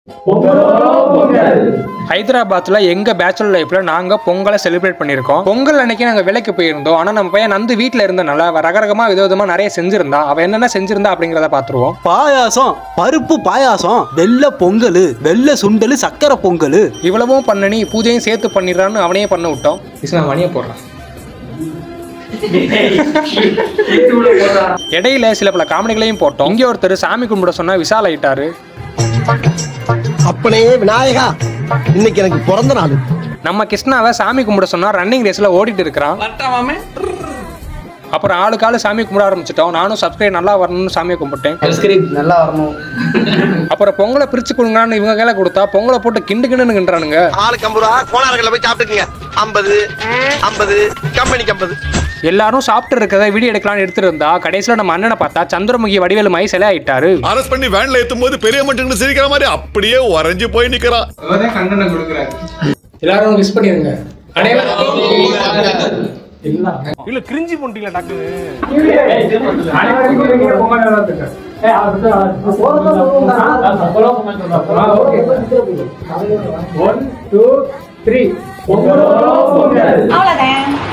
ஹைதராபாத்ல எங்க பேச்சுலர் லைஃப்ல நாங்க பொங்கலை செலிப்ரேட் பண்ணியிருக்கோம் பொங்கல் அன்னைக்கு நாங்க விலைக்கு போயிருந்தோம் ஆனா நம்ம பையன் நந்து வீட்ல இருந்தனால அவ ரகரகமா விதவிதமா நிறைய செஞ்சிருந்தா அவ என்னென்ன செஞ்சிருந்தா அப்படிங்கறத பாத்துருவோம் பாயாசம் பருப்பு பாயாசம் வெள்ளை பொங்கல் வெள்ளை சுண்டல் சக்கரை பொங்கல் இவ்வளவும் பண்ண நீ பூஜையும் சேர்த்து பண்ணிடுறான்னு அவனையே பண்ண விட்டோம் நான் மணியை போடுறேன் இடையில சில பல காமெடிகளையும் போட்டோம் இங்க ஒருத்தர் சாமி கும்பிட சொன்னா விசால் ஆயிட்டாரு அப்பனே விநாயகா இன்னைக்கு எனக்கு பிறந்த நாள் நம்ம கிருஷ்ணாவை சாமி கும்பிட சொன்னா ரன்னிங் ரேஸ்ல ஓடிட்டு இருக்கிறான் அப்புறம் ஆளுக்கு ஆளு சாமி கும்பிட ஆரம்பிச்சிட்டோம் நானும் சப்ஸ்கிரைப் நல்லா வரணும்னு சாமியை கும்பிட்டேன் நல்லா வரணும் அப்புறம் பொங்கலை பிரிச்சு கொடுங்கன்னு இவங்க கையில கொடுத்தா பொங்கலை போட்டு கிண்டு கிண்டுன்னு கிண்டுறானுங்க ஆளுக்கு ஐம்பது ரூபா கோனார்களில் போய் சாப்பிட்டுக்குங்க ஐம்பது ஐம்பது கம்பெனிக்கு ஐம்பது எல்லாரும் சாப்பிட்டு இருக்கிறத வீடியோ எடுக்கலாம்னு எடுத்துட்டு இருந்தா கடைசியில நம்ம அண்ணனை பார்த்தா சந்திரமுகி வடிவேலு மை சிலை ஆயிட்டாரு அரெஸ்ட் பண்ணி வேன்ல ஏத்தும் போது பெரிய மனுஷங்க சிரிக்கிற மாதிரி அப்படியே உறைஞ்சு போய் நிக்கிறான் கண்டனை கொடுக்குறாரு எல்லாரும் விஷ் பண்ணிருங்க இல்ல கிரிஞ்சி பண்ணிட்டீங்களா டாக்டர் ஒன் டூ த்ரீ அவ்வளோதான்